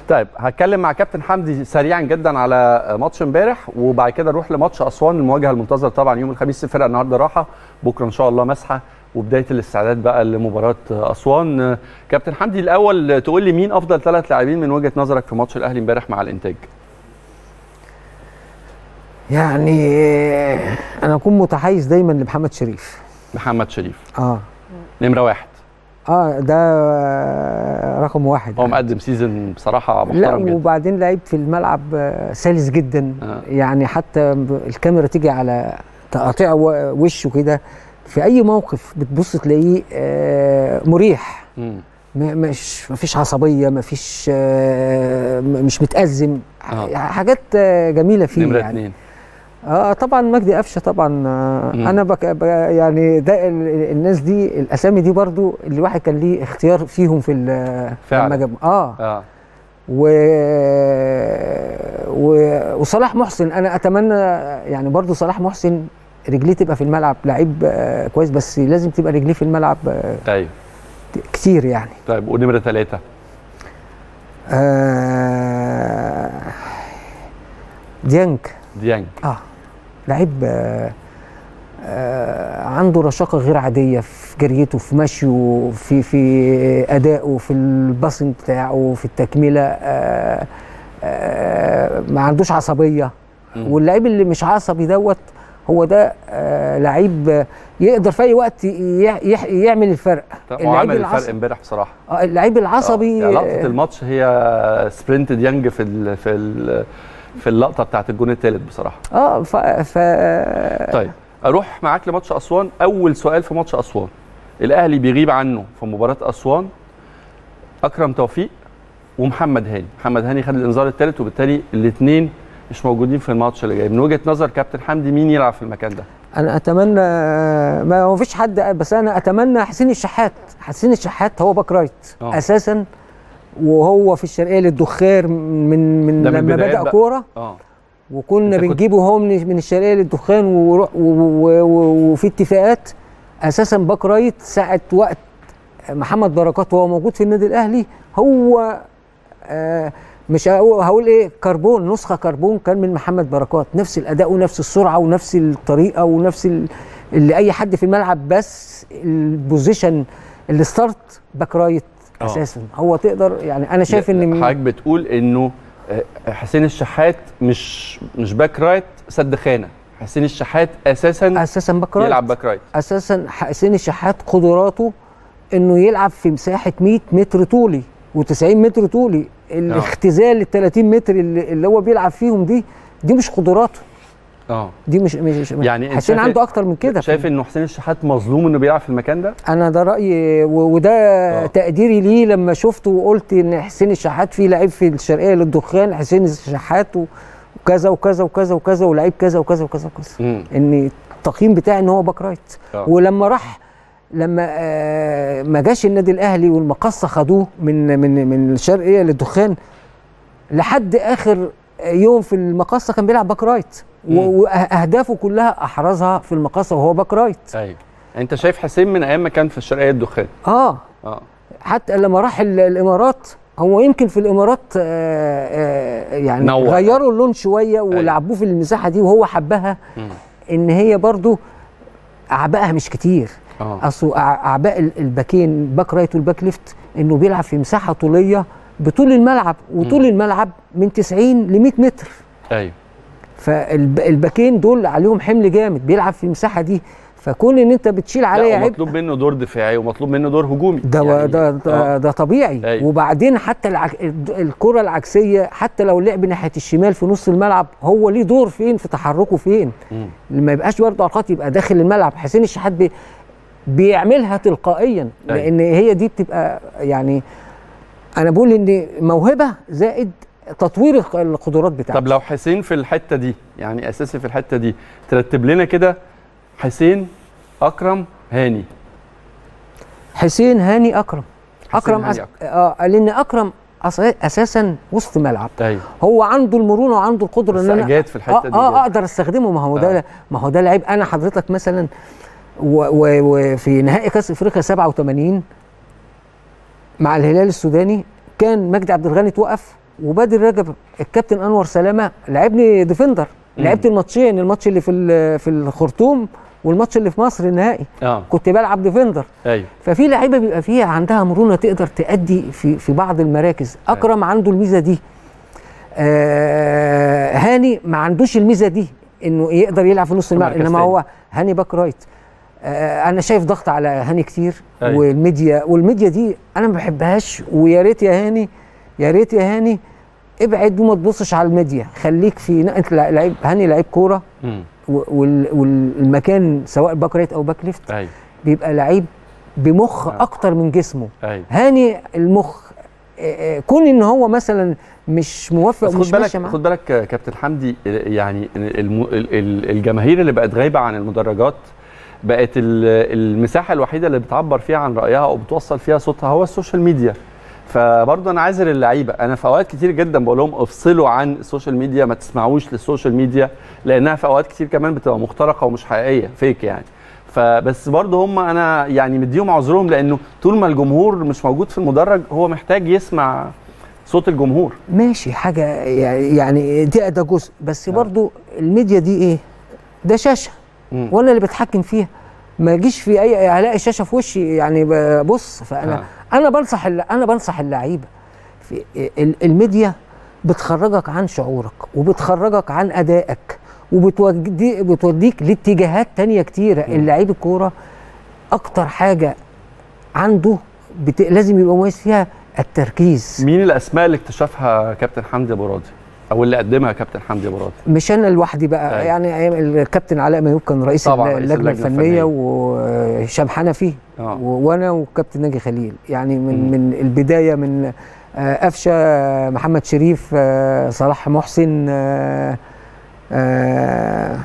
طيب هتكلم مع كابتن حمدي سريعا جدا على ماتش امبارح وبعد كده نروح لماتش اسوان المواجهه المنتظره طبعا يوم الخميس الفرقه النهارده راحه بكره ان شاء الله مسحه وبدايه الاستعداد بقى لمباراه اسوان كابتن حمدي الاول تقول لي مين افضل ثلاث لاعبين من وجهه نظرك في ماتش الاهلي امبارح مع الانتاج يعني انا اكون متحيز دايما لمحمد شريف محمد شريف اه نمره واحد اه ده رقم واحد هو مقدم سيزون بصراحه لا محترم جدا وبعدين لعيب في الملعب آه، سلس جدا آه. يعني حتى ب- الكاميرا تيجي على تقاطيع و- وشه كده في اي موقف بتبص تلاقيه آه، مريح مم. م- مش مفيش عصبيه مفيش آه، م- مش متأزم آه. حاجات آه، جميله فيه نمره يعني اثنين اه طبعا مجدي قفشه طبعا آه مم. انا بك بك يعني ده ال- الناس دي الاسامي دي برضو اللي الواحد كان ليه اختيار فيهم في ال- فعلا. لما جاب اه اه و... و... وصلاح محسن انا اتمنى يعني برضو صلاح محسن رجليه تبقى في الملعب لعيب آه كويس بس لازم تبقى رجليه في الملعب آه ايوه كتير يعني طيب ونمره ثلاثه آه ديانج ديانج اه لعيب آه آه عنده رشاقه غير عاديه في جريته في مشيه في في ادائه في الباسنج بتاعه في التكمله آه آه ما عندوش عصبيه مم. واللعيب اللي مش عصبي دوت هو ده آه لعيب آه، يقدر في اي وقت ي- يح- يعمل الفرق طب هو عمل الفرق العصبي امبارح بصراحه آه اللعيب العصبي آه، يعني لقطه آه، الماتش هي سبرنت ديانج في ال في ال في اللقطه بتاعت الجون الثالث بصراحه اه ف, ف طيب اروح معاك لماتش اسوان اول سؤال في ماتش اسوان الاهلي بيغيب عنه في مباراه اسوان اكرم توفيق ومحمد هاني محمد هاني خد الانذار الثالث وبالتالي الاثنين مش موجودين في الماتش اللي جاي من وجهه نظر كابتن حمدي مين يلعب في المكان ده انا اتمنى ما هو فيش حد بس انا اتمنى حسين الشحات حسين الشحات هو باك رايت آه. اساسا وهو في الشرقيه للدخار من من ده من لما بدايات بدا بقى. كوره اه وكنا أنت كنت- بنجيبه هو من من الشرقيه للدخان وروح- و- و- و- وفي اتفاقات اساسا باك رايت ساعه وقت محمد بركات وهو موجود في النادي الاهلي هو آه مش هقول هقول ايه كربون نسخه كربون كان من محمد بركات نفس الاداء ونفس السرعه ونفس الطريقه ونفس ال- اللي اي حد في الملعب بس البوزيشن اللي ستارت باك رايت آه. اساسا هو تقدر يعني انا شايف ان من- حضرتك بتقول انه آه، حسين الشحات مش مش باك رايت سد خانه حسين الشحات اساسا اساسا باك رايت يلعب باك رايت اساسا حسين الشحات قدراته انه يلعب في مساحه 100 متر طولي و90 متر طولي الاختزال ال 30 متر اللي, اللي هو بيلعب فيهم دي دي مش قدراته اه دي مش مش يعني أنت حسين شايف- عنده اكتر من كده شايف انه حسين الشحات مظلوم انه بيلعب في المكان ده انا ده رايي و- وده آه. تقديري ليه لما شفته وقلت ان حسين الشحات فيه لعيب في الشرقيه للدخان حسين الشحات و- وكذا وكذا وكذا وكذا ولعيب كذا وكذا وكذا وكذا مم. ان التقييم بتاعي ان هو باك رايت آه. ولما راح لما آه ما جاش النادي الاهلي والمقصه خدوه من من من الشرقيه للدخان لحد اخر يوم في المقصه كان بيلعب باك رايت و- مم. واهدافه كلها احرزها في المقصه وهو باك رايت ايوه انت شايف حسين من ايام ما كان في الشرقيه الدخان اه اه حتى لما راح ال- الامارات هو يمكن في الامارات آه آه يعني نوع. غيروا اللون شويه ولعبوه في المساحه دي وهو حبها مم. ان هي برضو اعبائها مش كتير اه اصل أع- اعباء ال- الباكين الباك رايت والباك ليفت انه بيلعب في مساحه طوليه بطول الملعب وطول الملعب من 90 ل 100 متر ايوه فالباكين دول عليهم حمل جامد بيلعب في المساحه دي فكون ان انت بتشيل عليه لا عبء ومطلوب منه دور دفاعي ومطلوب منه دور هجومي ده يعني ده ده, آه. ده طبيعي أيوة. وبعدين حتى العك... الكره العكسيه حتى لو لعب ناحيه الشمال في نص الملعب هو ليه دور فين في تحركه فين مم. ما يبقاش برضه علاقات يبقى داخل الملعب حسين الشحات بي... بيعملها تلقائيا أيوة. لان هي دي بتبقى يعني انا بقول ان موهبه زائد تطوير الق- القدرات بتاعته طب لو حسين في الحته دي يعني اساسي في الحته دي ترتب لنا كده حسين اكرم هاني حسين هاني اكرم حسين اكرم هاني أس... اه لان اكرم أص... اساسا وسط ملعب ايوه هو عنده المرونه وعنده القدره ان انا السعجات في الحتة آه دي اه جدا. اقدر استخدمه ما هو ده آه. ما هو ده لعيب انا حضرتك مثلا و- و- وفي نهائي كاس افريقيا 87 مع الهلال السوداني كان مجدي عبد الغني توقف وبادر رجب الكابتن انور سلامه لعبني ديفندر مم. لعبت الماتشين الماتش اللي في ال- في الخرطوم والماتش اللي في مصر النهائي اه كنت بلعب ديفندر ايوه ففي لعيبه بيبقى فيها عندها مرونه تقدر تأدي في في بعض المراكز اكرم عنده الميزه دي آه هاني ما عندوش الميزه دي انه يقدر يلعب في نص الملعب مركز انما تاني. هو هاني باك رايت آه انا شايف ضغط على هاني كتير أيوة. والميديا والميديا دي انا ما بحبهاش ويا ريت يا هاني يا ريت يا هاني ابعد وما تبصش على الميديا خليك في انت لعيب هاني لعيب كوره مم. و- وال- والمكان سواء باك رايت او باك ليفت ايوه بيبقى لعيب بمخ آه. اكتر من جسمه ايوه هاني المخ آه، آه، كون ان هو مثلا مش موفق بس خد ومش بالك ماشي معاه خد بالك يا كابتن حمدي يعني الم... ال- ال- الجماهير اللي بقت غايبه عن المدرجات بقت ال- المساحه الوحيده اللي بتعبر فيها عن رايها او بتوصل فيها صوتها هو السوشيال ميديا فبرضه انا عاذر اللعيبه انا في اوقات كتير جدا بقول لهم افصلوا عن السوشيال ميديا ما تسمعوش للسوشيال ميديا لانها في اوقات كتير كمان بتبقى مخترقه ومش حقيقيه فيك يعني فبس برضه هم انا يعني مديهم عذرهم لانه طول ما الجمهور مش موجود في المدرج هو محتاج يسمع صوت الجمهور ماشي حاجه يعني ده ده جزء بس آه. برضو الميديا دي ايه ده شاشه مم. وانا اللي بتحكم فيها ما اجيش في اي هلاقي شاشه في وشي يعني ببص فانا آه. انا بنصح الل- انا بنصح اللعيبه في ال- الميديا بتخرجك عن شعورك وبتخرجك عن ادائك وبتودي بتوديك لاتجاهات تانية كتيره مم. اللعيب الكوره اكتر حاجه عنده بت... لازم يبقى مميز فيها التركيز مين الاسماء اللي اكتشفها كابتن حمدي ابو راضي او اللي قدمها كابتن حمدي ابو راضي مش انا لوحدي بقى أيوة. يعني أيام الكابتن علاء ميوب كان رئيس طبعاً، الل- رئيس اللجنه اللجنة الفنيه الفنية. وهشام حنفي اه و- وانا والكابتن ناجي خليل يعني من مم. من البدايه من آه، قفشه آه، محمد شريف آه، صلاح محسن آه، آه،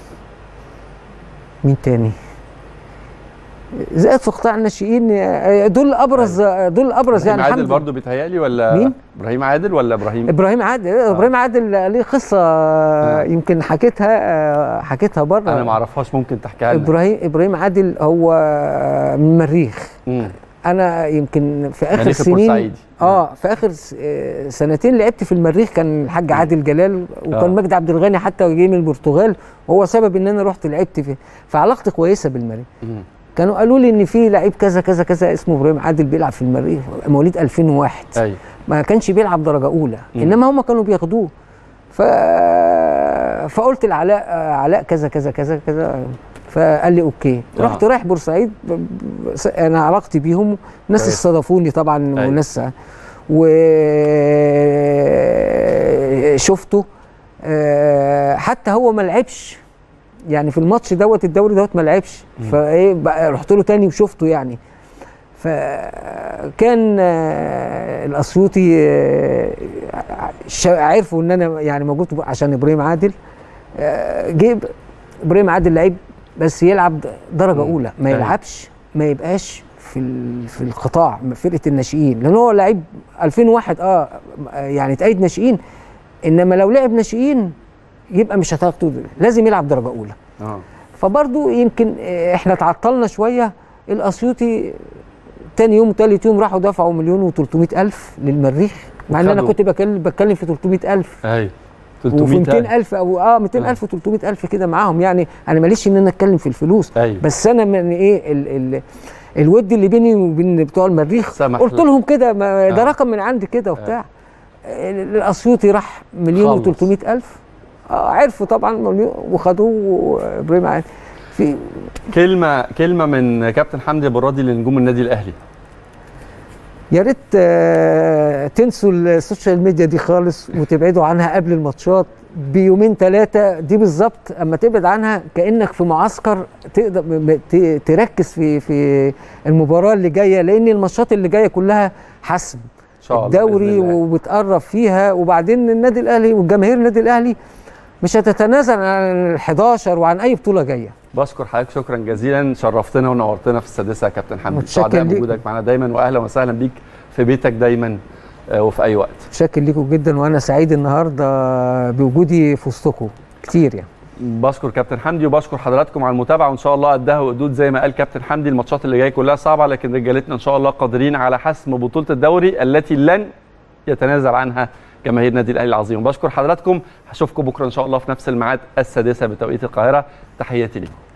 مين تاني زائد في قطاع الناشئين آه، دول ابرز دول ابرز ابراهيم يعني عادل الحمد برضه بيتهيألي ولا مين؟ ابراهيم عادل ولا ابراهيم ابراهيم عادل ابراهيم عادل ليه قصه يمكن حكيتها آه، حكيتها بره انا ما اعرفهاش ممكن تحكيها لنا ابراهيم ابراهيم عادل هو من المريخ مم. انا يمكن في اخر مريخ السنين البورسعيدي. اه في اخر س- آه، سنتين لعبت في المريخ كان الحاج عادل جلال وكان آه. مجدي عبد الغني حتى جاي من البرتغال وهو سبب ان انا رحت لعبت فيه فعلاقتي كويسه بالمريخ مم. كانوا قالوا لي ان في لعيب كذا كذا كذا اسمه ابراهيم عادل بيلعب في المريخ مواليد 2001 ايوه ما كانش بيلعب درجه اولى مم. انما هم كانوا بياخدوه ف... فقلت لعلاء آه، علاء كذا كذا كذا كذا فقال لي اوكي آه. رحت رايح بورسعيد ب- ب- س- انا علاقتي بيهم ناس كويس. استضافوني طبعا أيوة. وناس وشفته حتى هو ما لعبش يعني في الماتش دوت الدوري دوت ما لعبش مم. فايه بقى رحت له تاني وشفته يعني فكان آه، الاسيوطي آه، شا- عرفوا ان انا يعني موجود عشان ابراهيم عادل آه، جيب ابراهيم عادل لعيب بس يلعب درجه مم. اولى ما أيوة. يلعبش ما يبقاش في ال- في القطاع فرقه الناشئين لان هو لعيب 2001 اه يعني تأيد ناشئين انما لو لعب ناشئين يبقى مش هتاخده لازم يلعب درجه اولى اه فبرضو يمكن آه، احنا تعطلنا شويه الاسيوطي تاني يوم وتالت يوم راحوا دفعوا مليون و300 الف للمريخ مع ان انا وخدوا. كنت بتكلم بتكلم في 300 الف ايوه وفي 300 200 الف او اه 200 آه. الف و300 الف كده معاهم يعني انا ماليش ان انا اتكلم في الفلوس ايوه بس انا من ايه ال ال الود اللي بيني وبين بتوع المريخ سمح قلت لك. لهم كده ما- ده آه. رقم من عندي كده وبتاع ال- الاسيوطي راح مليون خلص. و300 الف اه عرفوا طبعا مليون وخدوه وابراهيم عادل في كلمه كلمه من كابتن حمدي ابو راضي لنجوم النادي الاهلي يا ريت آه، تنسوا السوشيال ميديا دي خالص وتبعدوا عنها قبل الماتشات بيومين ثلاثة دي بالظبط اما تبعد عنها كأنك في معسكر تقدر م- ت- تركز في في المباراة اللي جاية لأن الماتشات اللي جاية كلها حسم ان شاء الله بإذن الدوري الله. وبتقرب فيها وبعدين النادي الأهلي والجماهير النادي الأهلي مش هتتنازل عن ال 11 وعن أي بطولة جاية بشكر حضرتك شكرا جزيلا شرفتنا ونورتنا في السادسه يا كابتن حمدي متشكر سعداء ليك. بوجودك معنا دايما واهلا وسهلا بيك في بيتك دايما آه، وفي اي وقت شاكر ليكم جدا وأنا سعيد النهاردة بوجودي في وسطكم كتير يعني بشكر كابتن حمدي وبشكر حضراتكم على المتابعه وان شاء الله قدها وقدود زي ما قال كابتن حمدي الماتشات اللي جايه كلها صعبه لكن رجالتنا ان شاء الله قادرين على حسم بطوله الدوري التي لن يتنازل عنها جماهير النادي الاهلي العظيم بشكر حضراتكم هشوفكم بكره ان شاء الله في نفس الميعاد السادسه بتوقيت القاهره تحياتي لكم